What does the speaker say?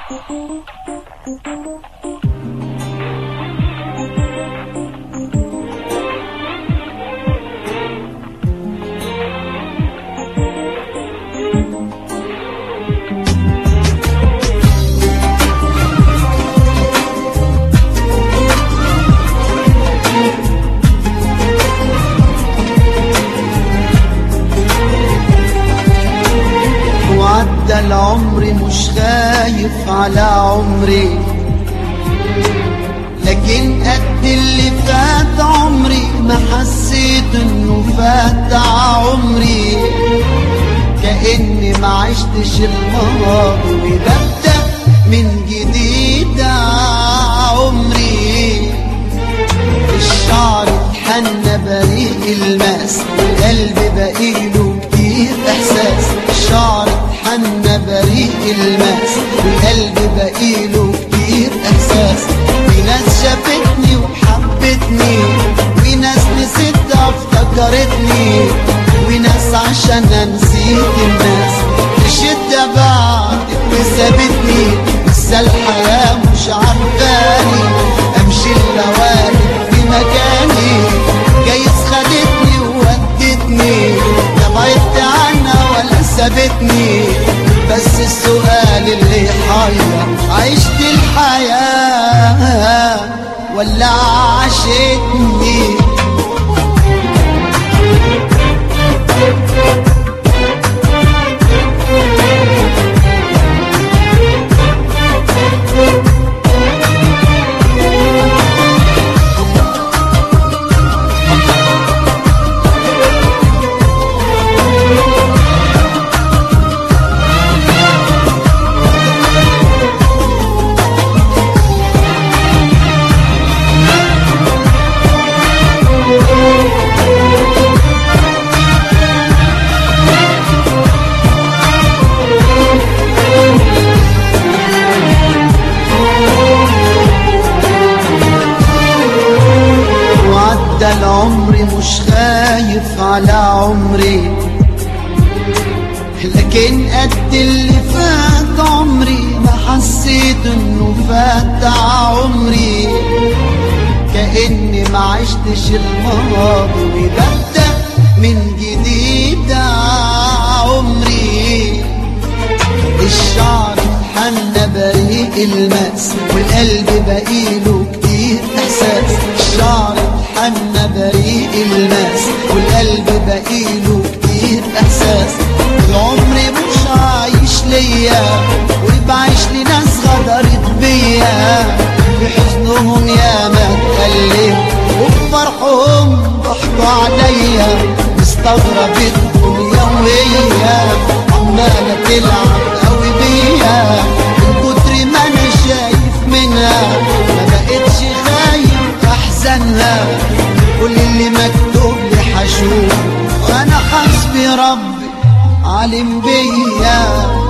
وعدى العمر مش خايف على عمري لكن قد اللي فات عمري ما حسيت انه فات عمري كأني ما عشتش الماضي وببدأ من جديد عمري الشعر اتحنى بريء الماس القلب بقيله كتير احساس الشعر اتحنى بريء الماس القلب بقيله كتير احساس في ناس شافتني وحبتني وناس نسيتها افتكرتني وناس عشان نسيت الناس الشدة بعدت وسابتني لسه الحياة مش عارفاني امشي اللوالي في مكاني جايز خدتني وودتني لا بعدت عنها ولا سابتني بس السؤال اللي يحير عشت الحياة ولا عاشتني وعدى العمر مش خايف على عمري لكن قد اللي فات عمري ما حسيت انه فات عمري كأني ما عشتش الماضي وببدأ من جديد عمري الشعر حن بريء الماس والقلب بقيله كتير احساس الشعر حن بريء الماس والقلب بقيله كتير احساس العمر مش عايش ليا وبعيش لناس غدرت بيا في حزنهم يا ما اتألم وفي فرحهم ضحكوا عليا مستغرب الدنيا وهي عمالة تلعب قوي بيا من كتر ما انا شايف منها ما بقتش خايف احزنها كل اللي مكتوب لي حشوف وانا حسبي ربي عالم بيا